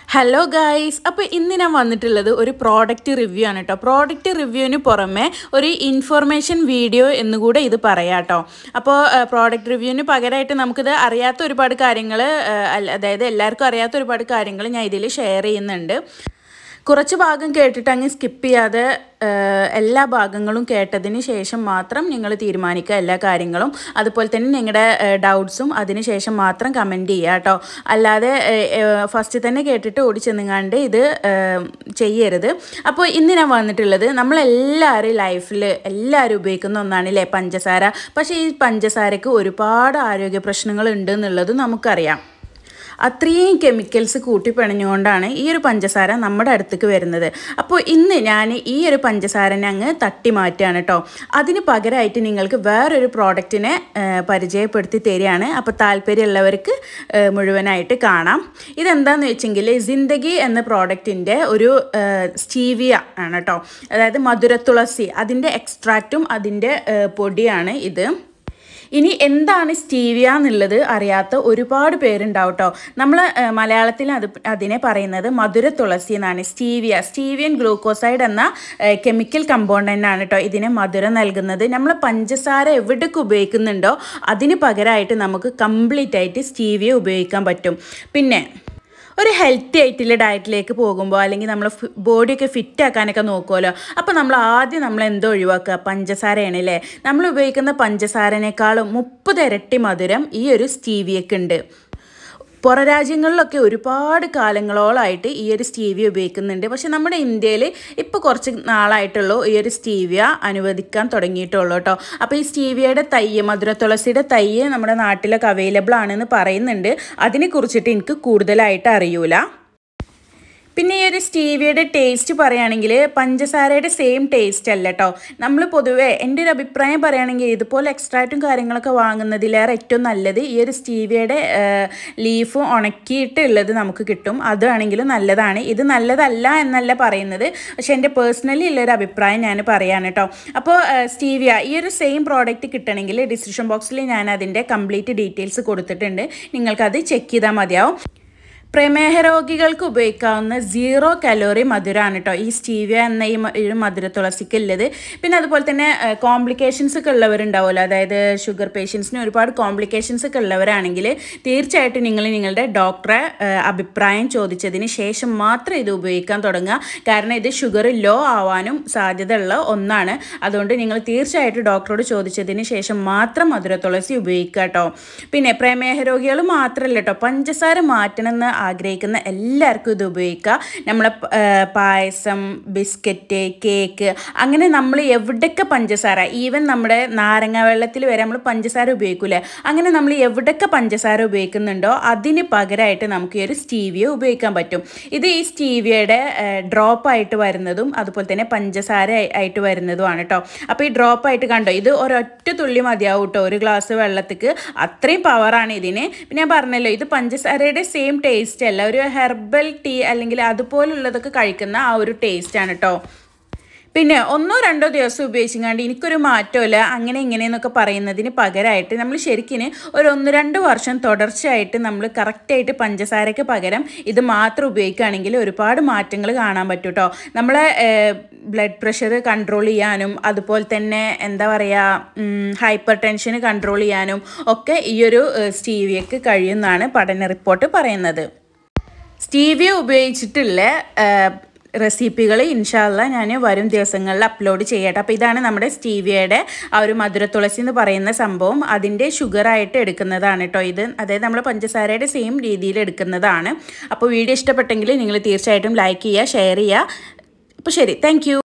hello guys അപ്പോൾ ഇന്ന് ഞാൻ വന്നിട്ടുള്ളത് ഒരു പ്രോഡക്റ്റ് റിവ്യൂ ആണ് കേട്ടോ പ്രോഡക്റ്റ് റിവ്യൂവിന് പുറമെ ഒരു ഇൻഫർമേഷൻ വീഡിയോ എന്നുകൂടെ ഇത് പറയാം കേട്ടോ അപ്പോൾ പ്രോഡക്റ്റ് റിവ്യൂവിന് പകരമായിട്ട് നമുക്കിത് അറിയാത്ത ഒരുപാട് കാര്യങ്ങൾ അതായത് എല്ലാവർക്കും അറിയാത്ത ഒരുപാട് കാര്യങ്ങൾ ഞാൻ ഇതിൽ ഷെയർ ചെയ്യുന്നുണ്ട് കുറച്ച് ഭാഗം കേട്ടിട്ട് അങ്ങ് സ്കിപ്പ് ചെയ്യാതെ എല്ലാ ഭാഗങ്ങളും കേട്ടതിന് ശേഷം മാത്രം നിങ്ങൾ തീരുമാനിക്കുക എല്ലാ കാര്യങ്ങളും അതുപോലെ തന്നെ നിങ്ങളുടെ ഡൗട്ട്സും അതിന് ശേഷം മാത്രം കമൻറ്റ് ചെയ്യുക കേട്ടോ അല്ലാതെ ഫസ്റ്റ് തന്നെ കേട്ടിട്ട് ഓടിച്ചെന്നുങ്ങാണ്ട് ഇത് ചെയ്യരുത് അപ്പോൾ ഇന്ന് ഞാൻ വന്നിട്ടുള്ളത് നമ്മളെല്ലാവരും ലൈഫിൽ എല്ലാവരും ഉപയോഗിക്കുന്ന ഒന്നാണ് അല്ലേ പഞ്ചസാര പക്ഷേ ഈ പഞ്ചസാരക്ക് ഒരുപാട് ആരോഗ്യ പ്രശ്നങ്ങൾ ഉണ്ട് എന്നുള്ളത് നമുക്കറിയാം അത്രയും കെമിക്കൽസ് കൂട്ടിപ്പിണഞ്ഞുകൊണ്ടാണ് ഈ ഒരു പഞ്ചസാര നമ്മുടെ അടുത്തേക്ക് വരുന്നത് അപ്പോൾ ഇന്ന് ഞാൻ ഈ ഒരു പഞ്ചസാരനെ അങ്ങ് തട്ടി മാറ്റുകയാണ് കേട്ടോ അതിന് പകരമായിട്ട് നിങ്ങൾക്ക് വേറൊരു പ്രോഡക്റ്റിനെ പരിചയപ്പെടുത്തി തരികയാണ് അപ്പോൾ താല്പര്യമുള്ളവർക്ക് മുഴുവനായിട്ട് കാണാം ഇതെന്താണെന്ന് വെച്ചെങ്കിൽ ജിന്ദഗി എന്ന പ്രോഡക്റ്റിൻ്റെ ഒരു സ്റ്റീവിയ ആണ് കേട്ടോ അതായത് മധുരത്തുളസി അതിൻ്റെ എക്സ്ട്രാക്റ്റും അതിൻ്റെ പൊടിയാണ് ഇത് ഇനി എന്താണ് സ്റ്റീവിയ എന്നുള്ളത് അറിയാത്ത ഒരുപാട് പേരുണ്ടാവും കേട്ടോ നമ്മൾ മലയാളത്തിൽ അത് അതിനെ പറയുന്നത് മധുര തുളസി എന്നാണ് സ്റ്റീവിയ സ്റ്റീവിയൻ ഗ്ലൂക്കോസൈഡ് എന്ന കെമിക്കൽ കമ്പോണൻ്റ് ആണ് കേട്ടോ ഇതിന് മധുരം നൽകുന്നത് നമ്മൾ പഞ്ചസാര എവിടേക്ക് ഉപയോഗിക്കുന്നുണ്ടോ അതിന് പകരമായിട്ട് നമുക്ക് കംപ്ലീറ്റ് ആയിട്ട് സ്റ്റീവിയ ഉപയോഗിക്കാൻ പറ്റും പിന്നെ ഒരു ഹെൽത്തി ആയിട്ടുള്ള ഡയറ്റിലേക്ക് പോകുമ്പോൾ അല്ലെങ്കിൽ നമ്മൾ ബോഡിയൊക്കെ ഫിറ്റ് ആക്കാനൊക്കെ നോക്കുമല്ലോ അപ്പോൾ നമ്മൾ ആദ്യം നമ്മൾ എന്തോ ഒഴിവാക്കുക പഞ്ചസാരയാണ് അല്ലേ നമ്മൾ ഉപയോഗിക്കുന്ന പഞ്ചസാരനേക്കാളും മുപ്പത് ഇരട്ടി മധുരം ഈ ഒരു സ്റ്റീവിയൊക്കെ ഉണ്ട് പുറ രാജ്യങ്ങളിലൊക്കെ ഒരുപാട് കാലങ്ങളോളായിട്ട് ഈ ഒരു സ്റ്റീവിയ ഉപയോഗിക്കുന്നുണ്ട് പക്ഷെ നമ്മുടെ ഇന്ത്യയിൽ ഇപ്പോൾ കുറച്ച് നാളായിട്ടുള്ളൂ ഈ ഒരു സ്റ്റീവിയ അനുവദിക്കാൻ തുടങ്ങിയിട്ടുള്ളൂ കേട്ടോ അപ്പോൾ ഈ സ്റ്റീവിയയുടെ തയ്യ് മധുര തുളസിയുടെ തയ്യ് നമ്മുടെ നാട്ടിലൊക്കെ അവൈലബിൾ ആണെന്ന് പറയുന്നുണ്ട് അതിനെക്കുറിച്ചിട്ട് എനിക്ക് കൂടുതലായിട്ട് അറിയൂല പിന്നെ ഈ ഒരു സ്റ്റീവിയയുടെ ടേസ്റ്റ് പറയുകയാണെങ്കിൽ പഞ്ചസാരയുടെ സെയിം ടേസ്റ്റ് അല്ല കേട്ടോ നമ്മൾ പൊതുവേ എൻ്റെ ഒരു അഭിപ്രായം പറയുകയാണെങ്കിൽ ഇതുപോലെ എക്സ്ട്രാക്റ്റും കാര്യങ്ങളൊക്കെ വാങ്ങുന്നതിലേറെ ഏറ്റവും നല്ലത് ഈ ഒരു സ്റ്റീവിയയുടെ ലീഫും ഉണക്കിയിട്ടുള്ളത് നമുക്ക് കിട്ടും അതാണെങ്കിലും നല്ലതാണ് ഇത് നല്ലതല്ല എന്നല്ല പറയുന്നത് പക്ഷെ എൻ്റെ പേഴ്സണലി ഉള്ളൊരു അഭിപ്രായം ഞാൻ പറയാണ് കേട്ടോ അപ്പോൾ സ്റ്റീവിയ ഈ ഒരു സെയിം പ്രോഡക്റ്റ് കിട്ടണമെങ്കിൽ ഡിസ്ക്രിപ്ഷൻ ബോക്സിൽ ഞാൻ അതിൻ്റെ കംപ്ലീറ്റ് ഡീറ്റെയിൽസ് കൊടുത്തിട്ടുണ്ട് നിങ്ങൾക്കത് ചെക്ക് ചെയ്താൽ മതിയാവും പ്രമേഹ രോഗികൾക്ക് ഉപയോഗിക്കാവുന്ന സീറോ കലോറി മധുരമാണ് കേട്ടോ ഈ സ്റ്റീവിയ എന്ന ഈ ഒരു മധുര തുളസിക്ക് ഉള്ളത് പിന്നെ അതുപോലെ തന്നെ കോംപ്ലിക്കേഷൻസ് ഒക്കെ ഉള്ളവരുണ്ടാവുമല്ലോ അതായത് ഷുഗർ പേഷ്യൻസിന് ഒരുപാട് കോംപ്ലിക്കേഷൻസ് ഒക്കെ ഉള്ളവരാണെങ്കിൽ തീർച്ചയായിട്ടും നിങ്ങൾ നിങ്ങളുടെ ഡോക്ടറെ അഭിപ്രായം ചോദിച്ചതിന് ശേഷം മാത്രം ഇത് ഉപയോഗിക്കാൻ തുടങ്ങുക കാരണം ഇത് ഷുഗർ ലോ ആവാനും സാധ്യതയുള്ള ഒന്നാണ് അതുകൊണ്ട് നിങ്ങൾ തീർച്ചയായിട്ടും ഡോക്ടറോട് ചോദിച്ചതിന് ശേഷം മാത്രം മധുര തുളസി ഉപയോഗിക്കുക കേട്ടോ പിന്നെ പ്രമേഹ രോഗികൾ മാത്രമല്ല കേട്ടോ പഞ്ചസാര മാറ്റണമെന്ന് ആഗ്രഹിക്കുന്ന എല്ലാവർക്കും ഇത് ഉപയോഗിക്കുക നമ്മളെ പായസം ബിസ്ക്കറ്റ് കേക്ക് അങ്ങനെ നമ്മൾ എവിടെയൊക്കെ പഞ്ചസാര ഈവൻ നമ്മുടെ നാരങ്ങ വെള്ളത്തിൽ വരെ നമ്മൾ പഞ്ചസാര ഉപയോഗിക്കൂലേ അങ്ങനെ നമ്മൾ എവിടെയൊക്കെ പഞ്ചസാര ഉപയോഗിക്കുന്നുണ്ടോ അതിന് പകരമായിട്ട് നമുക്ക് ഈ ഒരു സ്റ്റീവിയ ഉപയോഗിക്കാൻ പറ്റും ഇത് ഈ സ്റ്റീവിയയുടെ ഡ്രോപ്പ് ആയിട്ട് വരുന്നതും അതുപോലെ തന്നെ പഞ്ചസാര ആയിട്ട് വരുന്നതുമാണ് കേട്ടോ അപ്പോൾ ഈ ഡ്രോപ്പ് ആയിട്ട് കണ്ടോ ഇത് ഒരൊറ്റ തുള്ളി മതിയാവും കേട്ടോ ഒരു ഗ്ലാസ് വെള്ളത്തിക്ക് അത്രയും പവറാണ് ഇതിന് പിന്നെ ഞാൻ പറഞ്ഞല്ലോ ഇത് പഞ്ചസാരയുടെ സെയിം ടേസ്റ്റ് അല്ല ഒരു ഹെർബൽ ടീ അല്ലെങ്കിൽ അതുപോലുള്ളതൊക്കെ കഴിക്കുന്ന ആ ഒരു ടേസ്റ്റാണ് കേട്ടോ പിന്നെ ഒന്നോ രണ്ടോ ദിവസം ഉപയോഗിച്ചാണ്ട് എനിക്കൊരു മാറ്റമില്ല അങ്ങനെ ഇങ്ങനെയെന്നൊക്കെ പറയുന്നതിന് പകരമായിട്ട് നമ്മൾ ശരിക്കും ഒരു ഒന്ന് രണ്ട് വർഷം തുടർച്ചയായിട്ട് നമ്മൾ കറക്റ്റായിട്ട് പഞ്ചസാരയ്ക്ക് പകരം ഇത് മാത്രം ഉപയോഗിക്കുകയാണെങ്കിൽ ഒരുപാട് മാറ്റങ്ങൾ കാണാൻ പറ്റും കേട്ടോ നമ്മളെ ബ്ലഡ് പ്രഷർ കൺട്രോൾ ചെയ്യാനും അതുപോലെ തന്നെ എന്താ പറയുക ഹൈപ്പർ ടെൻഷൻ കൺട്രോൾ ചെയ്യാനും ഒക്കെ ഈ ഒരു സ്റ്റീവിയക്ക് കഴിയുമെന്നാണ് പഠന റിപ്പോർട്ട് പറയുന്നത് സ്റ്റീവിയ ഉപയോഗിച്ചിട്ടുള്ള റെസിപ്പികൾ ഇൻഷാല്ല ഞാൻ വരും ദിവസങ്ങളിൽ അപ്ലോഡ് ചെയ്യട്ടെ അപ്പോൾ ഇതാണ് നമ്മുടെ സ്റ്റീവിയയുടെ ആ ഒരു മധുരത്തുളസി എന്ന് പറയുന്ന സംഭവം അതിൻ്റെ ഷുഗറായിട്ട് എടുക്കുന്നതാണ് കേട്ടോ ഇത് അതായത് നമ്മൾ പഞ്ചസാരയുടെ സെയിം രീതിയിൽ എടുക്കുന്നതാണ് അപ്പോൾ വീഡിയോ ഇഷ്ടപ്പെട്ടെങ്കിൽ നിങ്ങൾ തീർച്ചയായിട്ടും ലൈക്ക് ചെയ്യുക ഷെയർ ചെയ്യുക അപ്പോൾ ശരി താങ്ക്